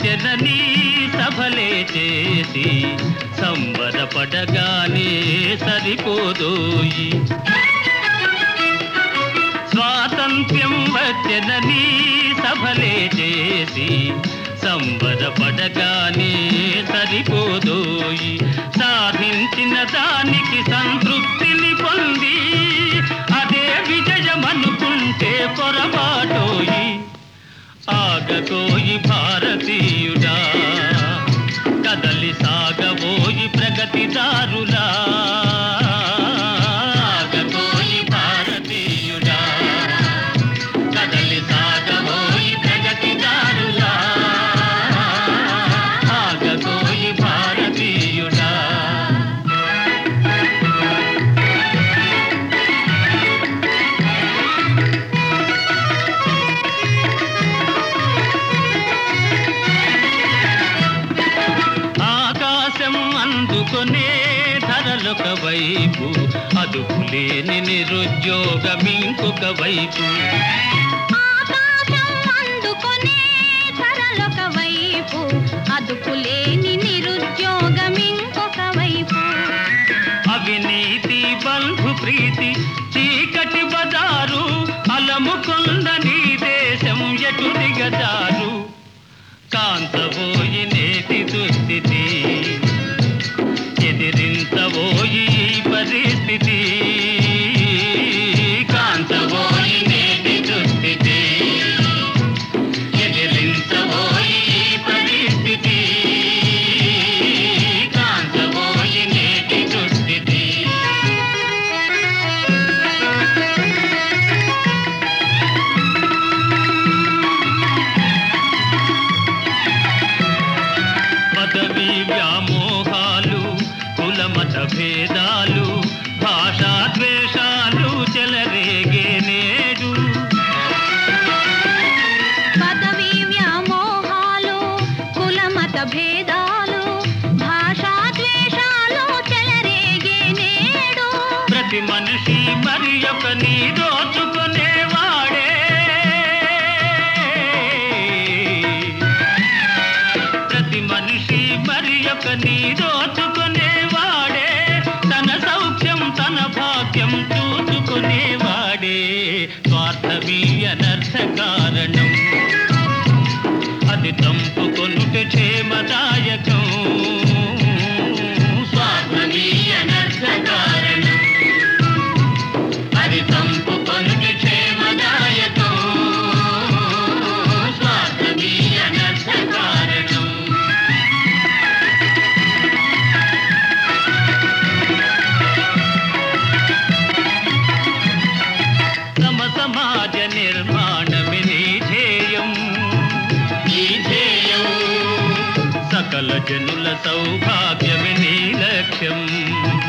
వచ్చెనని సభలే చేసి సంబరపడగానే సరిపోదోయి స్వాతంత్ర్యం వచ్చెనని సభలే చేసి సంబరపడగానే సరిపోదోయి సాధించిన దానికి సంతృప్తిని పొంది అదే విజయమనుకుంటే పొరపాటోయి ఆగకోయి భారతీయుడా కదలి సాగబోయి ప్రగతిదారులా ఆగకోయి భారతీయుడా కదలి సాగబోయి ప్రగతిదారులా ఆగకోయి భారతీయుడా ఆకాశం అందుకొనే ధరలొక వైపు అదుపులేని నిరుద్యోగం ఇంకొక వైపు ఆకాశం అందుకొనే ధరలొక వైపు అదుపులేని నిరుద్యోగం ఇంకొక వైపు అవినీతి బంధు ప్రీతి చీకటి బజారు అలముకొంద నీ దేశం ఎటు దిగజారు కాంతబోయి నేటి దుస్థితి ఎదిరించబోయి ఈ పరిస్థితి కాంతబోయి నేటి దుస్థితి ఎదిరించబోయి ఈ పరిస్థితి కాంతబోయి నేటి దుస్థితి పదవి వ్యామోహాలు కులమత భేదాలు భాషా ద్వేషాలు చెలరేగే నేడు పదవి వ్యామోహాలు కులమత భేదాలు భాషా ద్వేషాలు చెలరేగే నేడు ప్రతి మనిషి మరి ఒక నీ దోచుకునేవాడే ప్రతి మనిషి మరి ఒక నీ దోచుకునేవాడే తన సౌఖ్యం తన భాగ్యం చూసుకునేవాడే స్వార్థమీ అనర్థ కారణం అది తంపుకొనుట క్షేమదాయకం స్వార్థమీ అనర్థ కారణం అది తంపుకొనుట క్షేమదాయకం స్వార్థమీ అనర్థ కారణం సమ సమాజ నిర్మాణమే నీ ధ్యేయం నీ ధ్యేయం సకల జనుల సౌభాగ్యమే నీ లక్ష్యం